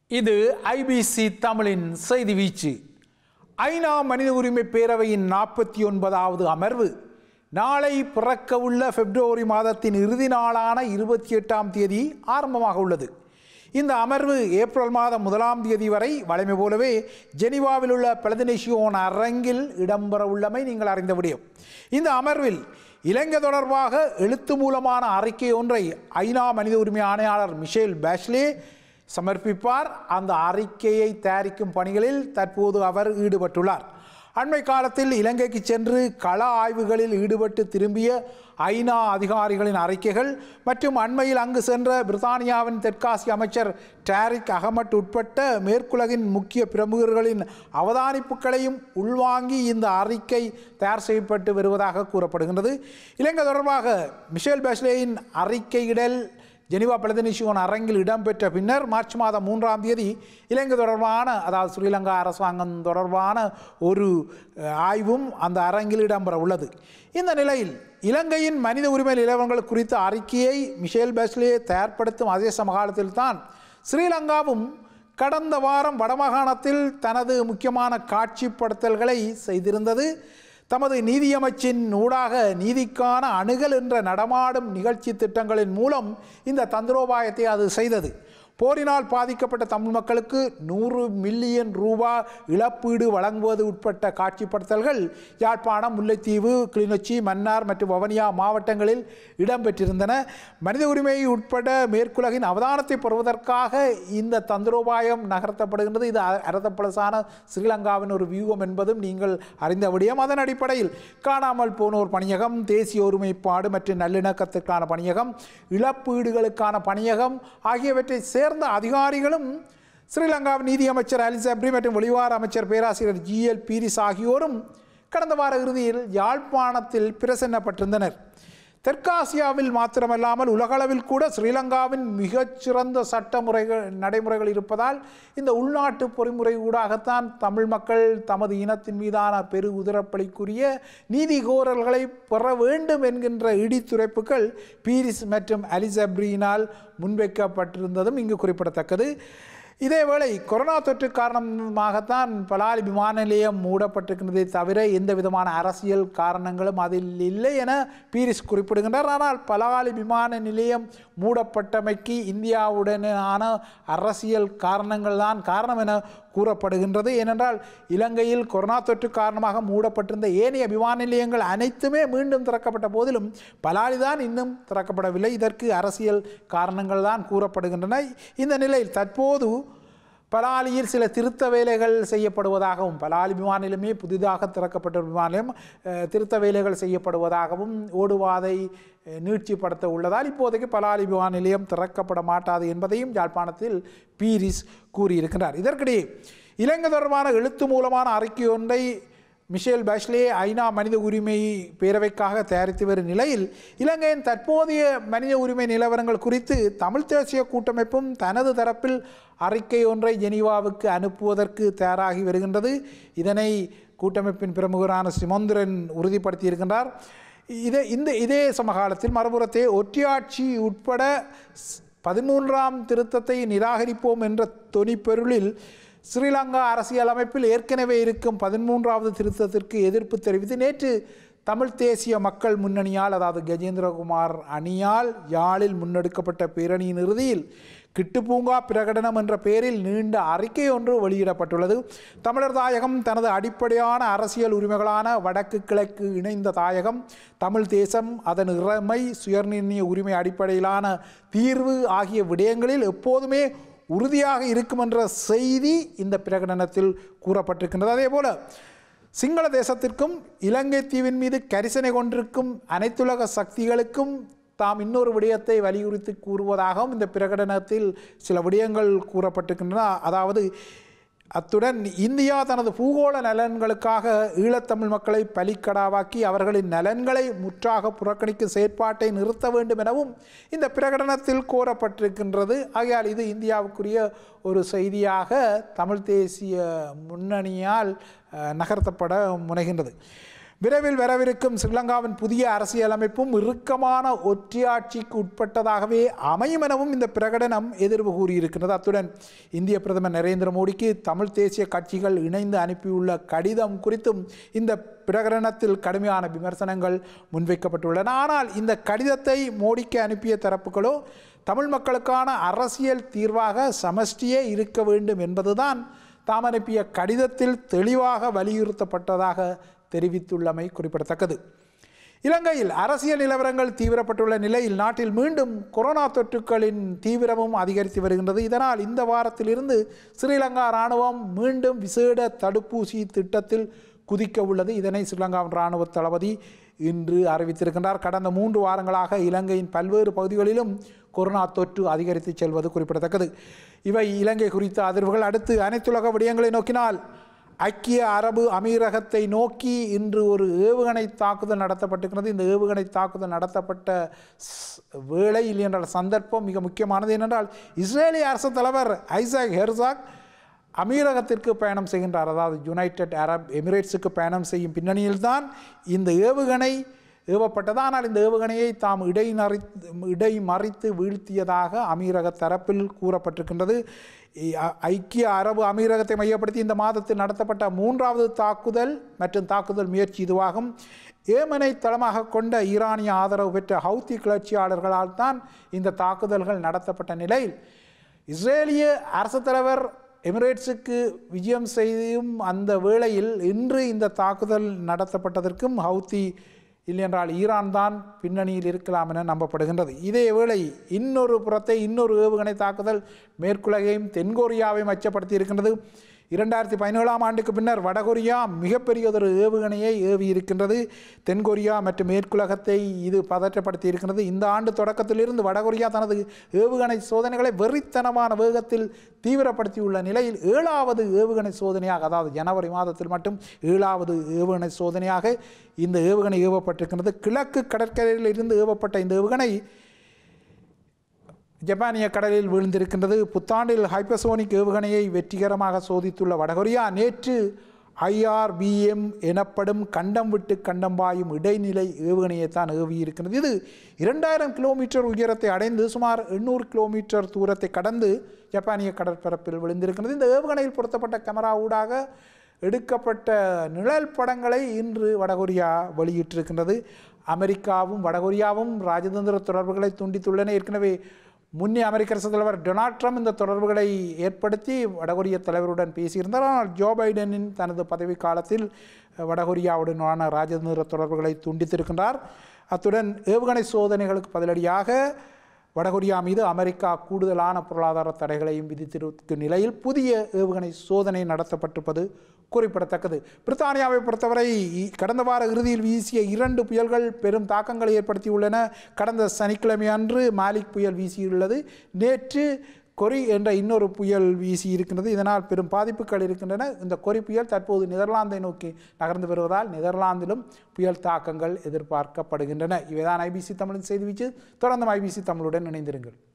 இது ஐபிசி தமிழின் செய்தி வீச்சு ஐநா மனித உரிமை பேரவையின் நாற்பத்தி ஒன்பதாவது அமர்வு நாளை பிறக்கவுள்ள பிப்ரவரி மாதத்தின் இறுதி நாளான இருபத்தி எட்டாம் தேதி ஆரம்பமாக உள்ளது இந்த அமர்வு ஏப்ரல் மாதம் முதலாம் தேதி வரை வழமை போலவே ஜெனீவாவில் உள்ள பிரதிநிஷியோன் அரங்கில் இடம்பெற உள்ளமை நீங்கள் அறிந்த முடியும் இந்த அமர்வில் இலங்கை தொடர்பாக எழுத்து மூலமான அறிக்கை ஒன்றை ஐநா மனித உரிமை ஆணையாளர் மிஷேல் பேஷ்லே சமர்ப்பிப்பார் அந்த அறிக்கையை தயாரிக்கும் பணிகளில் தற்போது அவர் ஈடுபட்டுள்ளார் அண்மை காலத்தில் இலங்கைக்கு சென்று கள ஆய்வுகளில் ஈடுபட்டு திரும்பிய ஐநா அதிகாரிகளின் அறிக்கைகள் மற்றும் அண்மையில் அங்கு சென்ற பிரித்தானியாவின் தெற்காசிய அமைச்சர் டாரிக் அகமட் உட்பட்ட மேற்குலகின் முக்கிய பிரமுகர்களின் அவதானிப்புகளையும் உள்வாங்கி இந்த அறிக்கை தயார் செய்யப்பட்டு வருவதாக கூறப்படுகின்றது இலங்கை தொடர்பாக மிஷேல் பேஸ்லேயின் அறிக்கையிடல் ஜெனிவா பிரதிநிஷியோன் அரங்கில் இடம்பெற்ற பின்னர் மார்ச் மாதம் மூன்றாம் தேதி இலங்கை தொடர்பான அதாவது ஸ்ரீலங்கா அரசாங்கம் தொடர்பான ஒரு அஹ், ஆய்வும் அந்த அரங்கில் இடம்பெற உள்ளது இந்த நிலையில் இலங்கையின் மனித உரிமை நிலவரங்கள் குறித்த அறிக்கையை மிஷேல் பேஸ்லே தயார்படுத்தும் அதே சமகாலத்தில் தான் ஸ்ரீலங்காவும் கடந்த வாரம் வடமாகாணத்தில் தனது முக்கியமான காட்சிப்படுத்தல்களை செய்திருந்தது தமது நீதியமைச்சின் ஊடாக நீதிக்கான அணுகல் என்ற நடமாடும் நிகழ்ச்சி திட்டங்களின் மூலம் இந்த தந்திரோபாயத்தை அது செய்தது போரினால் பாதிக்கப்பட்ட தமிழ் மக்களுக்கு நூறு மில்லியன் ரூபா இழப்பீடு வழங்குவது உட்பட்ட காட்சிப்படுத்தல்கள் யாழ்ப்பாணம் முல்லைத்தீவு கிளிநொச்சி மன்னார் மற்றும் வவனியா மாவட்டங்களில் இடம்பெற்றிருந்தன மனித உரிமை உட்பட மேற்குலகின் அவதானத்தை பெறுவதற்காக இந்த தந்திரோபாயம் நகர்த்தப்படுகின்றது இது அ- அரதப்பளசான ஸ்ரீலங்காவின் ஒரு வியூகம் என்பதும் நீங்கள் அறிந்த விடயம் அதன் அடிப்படையில் காணாமல் போனோர் பணியகம் தேசிய ஒருமைப்பாடு மற்றும் நல்லிணக்கத்துக்கான பணியகம் இழப்பீடுகளுக்கான பணியகம் ஆகியவற்றை சேர்ந்த அதிகாரிகளும் ஸ்ரீலங்காவின் நீதியமைச்சர் அலிசப்ரி மற்றும் வெளிவார அமைச்சர் பேராசிரியர் ஜிஎல் பீரிஸ் ஆகியோரும் கடந்த வார இறுதியில் யாழ்ப்பாணத்தில் பிரசன்னப்பட்டிருந்தனர் தெற்காசியாவில் மாத்திரமல்லாமல் உலகளவில் கூட ஸ்ரீலங்காவின் மிகச்சிறந்த சட்ட முறைகள் நடைமுறைகள் இருப்பதால் இந்த உள்நாட்டு பொறிமுறை ஊடாகத்தான் தமிழ் மக்கள் தமது இனத்தின் மீதான பெரு உதரப்பலிக்குரிய நீதி கோரல்களை பெற வேண்டும் என்கின்ற இடித்துரைப்புகள் பீரிஸ் மற்றும் அலிசப்ரியினால் முன்வைக்கப்பட்டிருந்ததும் இங்கு குறிப்பிடத்தக்கது இதேவேளை கொரோனா தொற்று காரணமாகத்தான் பலாலி விமான நிலையம் மூடப்பட்டிருக்கின்றதை தவிர எந்த விதமான அரசியல் காரணங்களும் அதில் இல்லை என பீரிஸ் குறிப்பிடுகின்றார் ஆனால் பலாலி விமான நிலையம் மூடப்பட்டமைக்கு இந்தியாவுடனான அரசியல் காரணங்கள் தான் காரணம் என கூறப்படுகின்றது ஏனென்றால் இலங்கையில் கொரோனா தொற்று காரணமாக மூடப்பட்டிருந்த ஏனைய விமான நிலையங்கள் அனைத்துமே மீண்டும் திறக்கப்பட்ட போதிலும் பலாலி தான் இன்னும் திறக்கப்படவில்லை இதற்கு அரசியல் காரணங்கள் தான் கூறப்படுகின்றன இந்த நிலையில் தற்போது பலாலியில் சில திருத்த வேலைகள் செய்யப்படுவதாகவும் பலாலி விமான நிலையமே புதிதாக திறக்கப்பட்ட ஒரு விமான நிலையம் அஹ், திருத்த வேலைகள் செய்யப்படுவதாகவும் ஓடுவாதை அஹ், நீட்சிப்படுத்த உள்ளதால் இப்போதைக்கு பலாலி விமான நிலையம் திறக்கப்பட மாட்டாது என்பதையும் யாழ்ப்பாணத்தில் பீரிஸ் கூறியிருக்கிறார் இதற்கிடையே இலங்கை தொடர்பான எழுத்து மூலமான அறிக்கை ஒன்றை மிஷேல் பேஷ்லே ஐநா மனித உரிமை பேரவைக்காக தயாரித்து வரும் நிலையில் இலங்கையின் தற்போதைய மனித உரிமை நிலவரங்கள் குறித்து தமிழ் தேசிய கூட்டமைப்பும் தனது தரப்பில் அறிக்கை ஒன்றை ஜெனீவாவுக்கு அனுப்புவதற்கு தயாராகி வருகின்றது இதனை கூட்டமைப்பின் பிரமுகரான சிமந்திரன் உறுதிப்படுத்தியிருக்கின்றார் இதே இந்த இதே சமகாலத்தில் மறுபுறத்தே ஒற்றையாட்சி உட்பட ஸ்- பதிமூன்றாம் திருத்தத்தை நிராகரிப்போம் என்ற தொனிப்பொருளில் ஸ்ரீலங்கா அரசியலமைப்பில் ஏற்கனவே இருக்கும் பதிமூன்றாவது திருத்தத்திற்கு எதிர்ப்பு தெரிவித்து நேற்று தமிழ் தேசிய மக்கள் முன்னணியால் அதாவது கஜேந்திரகுமார் அணியால் யாழில் முன்னெடுக்கப்பட்ட பேரணியின் இறுதியில் கிட்டுப்பூங்கா பிரகடனம் என்ற பெயரில் நீண்ட அறிக்கை ஒன்று வெளியிடப்பட்டுள்ளது தமிழர் தாயகம் தனது அடிப்படையான அரசியல் உரிமைகளான வடக்கு கிழக்கு இணைந்த தாயகம் தமிழ் தேசம் அதன் இறைமை சுயநிர்ணய உரிமை அடிப்படையிலான தீர்வு ஆகிய விடயங்களில் எப்போதுமே உறுதியாக இருக்கும் என்ற செய்தி இந்த பிரகடனத்தில் கூறப்பட்டிருக்கின்றது அதே போல சிங்கள தேசத்திற்கும் இலங்கை தீவின் மீது கரிசனை கொண்டிருக்கும் அனைத்துலக சக்திகளுக்கும் தாம் இன்னொரு விடயத்தை வலியுறுத்தி கூறுவதாகவும் இந்த பிரகடனத்தில் சில விடயங்கள் கூறப்பட்டிருக்கின்றன அதாவது அத்துடன் இந்தியா தனது பூகோள நலன்களுக்காக ஈழத்தமிழ் மக்களை பலிக்கடாவாக்கி அவர்களின் நலன்களை முற்றாக புறக்கணிக்கும் செயற்பாட்டை நிறுத்த வேண்டும் எனவும் இந்த பிரகடனத்தில் கோரப்பட்டிருக்கின்றது ஆகையால் இது இந்தியாவுக்குரிய ஒரு செய்தியாக தமிழ் தேசிய முன்னணியால் அஹ், நகர்த்தப்பட முனைகின்றது விரைவில் வரவிருக்கும் ஸ்ரீலங்காவின் புதிய அரசியலமைப்பும் இறுக்கமான ஒற்றையாட்சிக்கு உட்பட்டதாகவே அமையும் எனவும் இந்த பிரகடனம் எதிர்வு கூறியிருக்கிறது அத்துடன் இந்திய பிரதமர் நரேந்திர மோடிக்கு தமிழ் தேசிய கட்சிகள் இணைந்து அனுப்பியுள்ள கடிதம் குறித்தும் இந்த பிரகடனத்தில் கடுமையான விமர்சனங்கள் முன்வைக்கப்பட்டுள்ளன ஆனால் இந்த கடிதத்தை மோடிக்கு அனுப்பிய தரப்புகளோ தமிழ் மக்களுக்கான அரசியல் தீர்வாக சமஷ்டியே இருக்க வேண்டும் என்பதுதான் தாம் அனுப்பிய கடிதத்தில் தெளிவாக வலியுறுத்தப்பட்டதாக தெரிவித்துள்ளமை குறிப்பிடத்தக்கது இலங்கையில் அரசியல் நிலவரங்கள் தீவிரப்பட்டுள்ள நிலையில் நாட்டில் மீண்டும் கொரோனா தொற்றுக்களின் தீவிரமும் அதிகரித்து வருகின்றது இதனால் இந்த வாரத்திலிருந்து ஸ்ரீலங்கா இராணுவம் மீண்டும் விசேட தடுப்பூசி திட்டத்தில் குதிக்க உள்ளது இதனை ஸ்ரீலங்காவின் இராணுவ தளபதி இன்று அறிவித்திருக்கின்றார் கடந்த மூன்று வாரங்களாக இலங்கையின் பல்வேறு பகுதிகளிலும் கொரோனா தொற்று அதிகரித்து செல்வது குறிப்பிடத்தக்கது இவை இலங்கை குறித்த அதிர்வுகள் அடுத்து அனைத்துலக விடயங்களை நோக்கினால் ஐக்கிய அரபு அமீரகத்தை நோக்கி இன்று ஒரு ஏவுகணை தாக்குதல் நடத்தப்பட்டிருக்கிறது இந்த ஏவுகணை தாக்குதல் நடத்தப்பட்ட ஸ்- வேளை இல்லை என்றால் சந்தர்ப்பம் மிக முக்கியமானது ஏனென்றால் இஸ்ரேலிய அரசு தலைவர் ஐசாக் ஹெர்சாக் அமீரகத்திற்கு பயணம் செய்கின்றார் அதாவது யுனைடெட் அரப் எமிரேட்ஸுக்கு பயணம் செய்யும் பின்னணியில்தான் இந்த ஏவுகணை ஏவப்பட்டது ஆனால் இந்த ஏவுகணையை தாம் இடைநறி இடைமறித்து வீழ்த்தியதாக அமீரக தரப்பில் கூறப்பட்டிருக்கின்றது இ- அ- ஐக்கிய அரபு அமீரகத்தை மையப்படுத்தி இந்த மாதத்தில் நடத்தப்பட்ட மூன்றாவது தாக்குதல் மற்றும் தாக்குதல் முயற்சி இதுவாகும் ஏமனை தளமாக கொண்ட ஈரானிய ஆதரவு பெற்ற ஹவுத்தி கிளர்ச்சியாளர்களால் தான் இந்த தாக்குதல்கள் நடத்தப்பட்ட நிலையில் இஸ்ரேலிய அரசு தலைவர் எமிரேட்ஸுக்கு விஜயம் செய்யும் அந்த வேளையில் இன்று இந்த தாக்குதல் நடத்தப்பட்டதற்கும் ஹவுத்தி இல்லையென்றால் ஈரான் தான் பின்னணியில் இருக்கலாம் என நம்பப்படுகின்றது இதே வேளை இன்னொரு புறத்தை இன்னொரு ஏவுகணை தாக்குதல் மேற்குலகையும் தென்கொரியாவையும் அச்சப்படுத்தி இருக்கின்றது இரண்டாயிரத்தி பதினேழாம் ஆண்டுக்கு பின்னர் வடகொரியா மிகப்பெரியதொரு ஏவுகணையை ஏவி இருக்கின்றது தென்கொரியா மற்றும் மேற்குலகத்தை இது பதற்றப்படுத்தி இருக்கின்றது இந்த ஆண்டு தொடக்கத்திலிருந்து வடகொரியா தனது ஏவுகணை சோதனைகளை வெறித்தனமான வேகத்தில் தீவிரப்படுத்தியுள்ள நிலையில் ஏழாவது ஏவுகணை சோதனையாக அதாவது ஜனவரி மாதத்தில் மட்டும் ஏழாவது ஏவுகணை சோதனையாக இந்த ஏவுகணை ஏவப்பட்டிருக்கின்றது கிழக்கு கடற்கரையில் இருந்து ஏவப்பட்ட இந்த ஏவுகணை ஜப்பானிய கடலில் வீழ்ந்திருக்கின்றது புத்தாண்டில் ஹைப்பசோனிக் ஏவுகணையை வெற்றிகரமாக சோதித்துள்ள வடகொரியா நேற்று ஐஆர்பிஎம் எனப்படும் கண்டம் விட்டு கண்டம் பாயும் இடைநிலை ஏவுகணையை தான் ஏவியிருக்கிறது இது இரண்டாயிரம் கிலோமீட்டர் உயரத்தை அடைந்து சுமார் எண்ணூறு கிலோமீட்டர் தூரத்தை கடந்து ஜப்பானிய கடற்பரப்பில் விழுந்திருக்கிறது இந்த ஏவுகணையில் பொருத்தப்பட்ட கேமரா ஊடாக எடுக்கப்பட்ட நிழல் படங்களை இன்று வடகொரியா வெளியிட்டிருக்கின்றது அமெரிக்காவும் வடகொரியாவும் ராஜதந்திர தொடர்புகளை துண்டித்துள்ளன ஏற்கனவே முன்னே அமெரிக்க அரசு தலைவர் டொனால்ட் ட்ரம்ப் இந்த தொடர்புகளை ஏற்படுத்தி வடகொரிய தலைவருடன் பேசியிருந்தார் ஆனால் ஜோ பைடனின் தனது பதவி காலத்தில் வடகொரியாவுடனான ராஜதந்திர தொடர்புகளை துண்டித்திருக்கின்றார் அத்துடன் ஏவுகணை சோதனைகளுக்கு பதிலடியாக வடகொரியா மீது அமெரிக்கா கூடுதலான பொருளாதார தடைகளையும் விதித்திருக்கும் நிலையில் புதிய ஏவுகணை சோதனை நடத்தப்பட்டிருப்பது குறிப்பிடத்தக்கது பிரித்தானியாவை பொறுத்தவரை இ- கடந்த வார இறுதியில் வீசிய இரண்டு புயல்கள் பெரும் தாக்கங்களை ஏற்படுத்தியுள்ளன கடந்த சனிக்கிழமை அன்று மாலிக் புயல் வீசியுள்ளது நேற்று கொரி என்ற இன்னொரு புயல் வீசி இருக்கின்றது இதனால் பெரும் பாதிப்புகள் இருக்கின்றன இந்த கொரி புயல் தற்போது நெதர்லாந்தை நோக்கி நகர்ந்து வருவதால் நெதர்லாந்திலும் புயல் தாக்கங்கள் எதிர்பார்க்கப்படுகின்றன இவைதான் ஐபிசி தமிழின் செய்தி வீச்சு தொடர்ந்து ஐபிசி தமிழுடன் இணைந்திருங்கள்